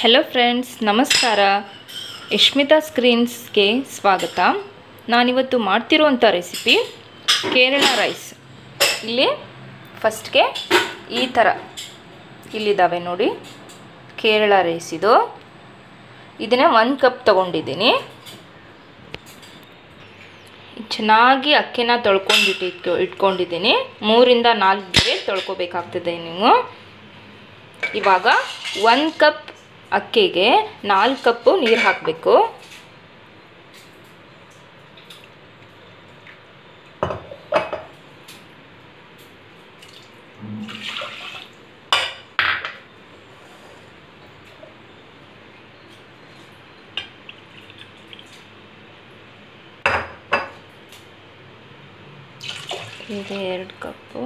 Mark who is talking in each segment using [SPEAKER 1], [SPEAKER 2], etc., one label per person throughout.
[SPEAKER 1] hello friends ನಮಸ್ಕಾರ ಯಶ್ಮಿತಾ ಸ್ಕ್ರೀನ್ಸ್ಗೆ ಸ್ವಾಗತ ನಾನಿವತ್ತು ಮಾಡ್ತಿರುವಂಥ ರೆಸಿಪಿ ಕೇರಳ ರೈಸ್ ಇಲ್ಲಿ ಫಸ್ಟ್ಗೆ ಈ ಥರ ಇಲ್ಲಿದ್ದಾವೆ ನೋಡಿ ಕೇರಳ ರೈಸ್ ಇದು ಇದನ್ನು ಒಂದು ಕಪ್ ತೊಗೊಂಡಿದ್ದೀನಿ ಚೆನ್ನಾಗಿ ಅಕ್ಕಿನ ತೊಳ್ಕೊಂಡ್ಬಿಟ್ಟು ಇಟ್ಕೊ ಇಟ್ಕೊಂಡಿದ್ದೀನಿ ಮೂರಿಂದ ನಾಲ್ಕು ಬೇರೆ ತೊಳ್ಕೊಬೇಕಾಗ್ತದೆ ನೀವು ಇವಾಗ ಒಂದು ಕಪ್ ಅಕ್ಕಿಗೆ ನಾಲ್ಕು ಕಪ್ಪು ನೀರು ಹಾಕಬೇಕು ಇದೆ ಎರಡು ಕಪ್ಪು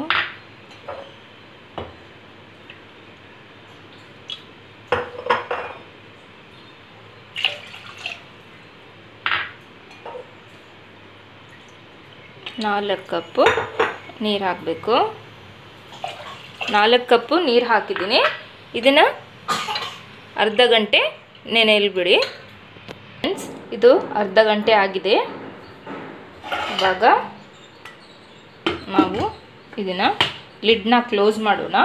[SPEAKER 1] ನಾಲ್ಕು ಕಪ್ಪು ನೀರು ಹಾಕಬೇಕು ನಾಲ್ಕು ಕಪ್ಪು ನೀರು ಹಾಕಿದ್ದೀನಿ ಇದನ್ನು ಅರ್ಧ ಗಂಟೆ ನೆನೆಯಲ್ಲಿ ಬಿಡಿ ಫ್ರೆಂಡ್ಸ್ ಇದು ಅರ್ಧ ಗಂಟೆ ಆಗಿದೆ ಇವಾಗ ನಾವು ಇದನ್ನು ಲಿಡ್ನ ಕ್ಲೋಸ್ ಮಾಡೋಣ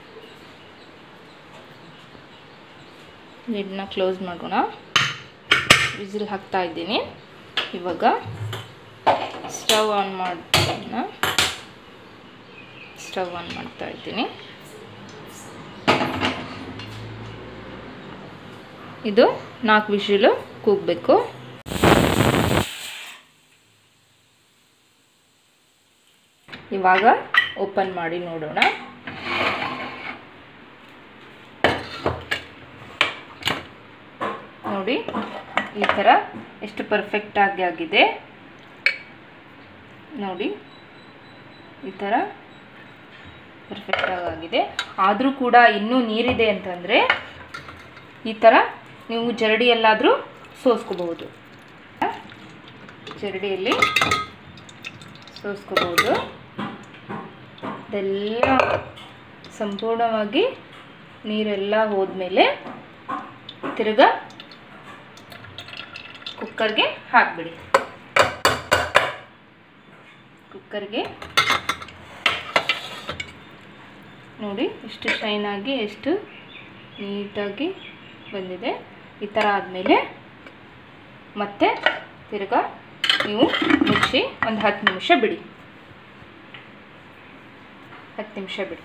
[SPEAKER 1] ಲಿಡ್ನ ಕ್ಲೋಸ್ ಮಾಡೋಣ ವಿಸಿಲ್ ಹಾಕ್ತಾ ಇದ್ದೀನಿ ಇವಾಗ ಸ್ಟವ್ ಆನ್ ಮಾಡೋಣ ಸ್ಟವ್ ಆನ್ ಮಾಡ್ತಾ ಇದ್ದೀನಿ ಇದು ನಾಲ್ಕು ವಿಷಿಲು ಕೂಗಬೇಕು ಇವಾಗ ಓಪನ್ ಮಾಡಿ ನೋಡೋಣ ನೋಡಿ ಈ ಥರ ಎಷ್ಟು ಪರ್ಫೆಕ್ಟಾಗಿ ಆಗಿದೆ ನೋಡಿ ಈ ಥರ ಪರ್ಫೆಕ್ಟಾಗಿ ಆಗಿದೆ ಆದರೂ ಕೂಡ ಇನ್ನೂ ನೀರಿದೆ ಅಂತಂದರೆ ಈ ಥರ ನೀವು ಜರಡಿಯಲ್ಲಾದರೂ ಸೋಸ್ಕೋಬಹುದು ಜರಡಿಯಲ್ಲಿ ಸೋಸ್ಕೋಬಹುದು ಇದೆಲ್ಲ ಸಂಪೂರ್ಣವಾಗಿ ನೀರೆಲ್ಲ ಹೋದ್ಮೇಲೆ ತಿರ್ಗಾ ಕುಕ್ಕರ್ಗೆ ಹಾಕಿಬಿಡಿ ಕುಕ್ಕರ್ಗೆ ನೋಡಿ ಎಷ್ಟು ಶೈನಾಗಿ ಎಷ್ಟು ನೀಟಾಗಿ ಬಂದಿದೆ ಈ ಥರ ಆದಮೇಲೆ ಮತ್ತೆ ತಿರ್ಗಾ ನೀವು ಮುಚ್ಚಿ ಒಂದು ಹತ್ತು ನಿಮಿಷ ಬಿಡಿ ಹತ್ತು ನಿಮಿಷ ಬಿಡಿ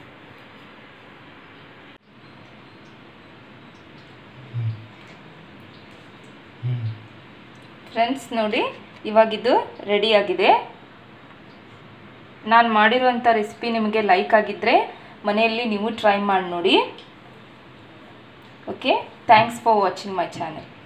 [SPEAKER 1] ಫ್ರೆಂಡ್ಸ್ ನೋಡಿ ಇವಾಗಿದು ರೆಡಿಯಾಗಿದೆ ನಾನು ಮಾಡಿರುವಂಥ ರೆಸಿಪಿ ನಿಮಗೆ ಲೈಕ್ ಆಗಿದ್ದರೆ ಮನೆಯಲ್ಲಿ ನೀವು ಟ್ರೈ ಮಾಡಿ ನೋಡಿ okay thanks for watching my channel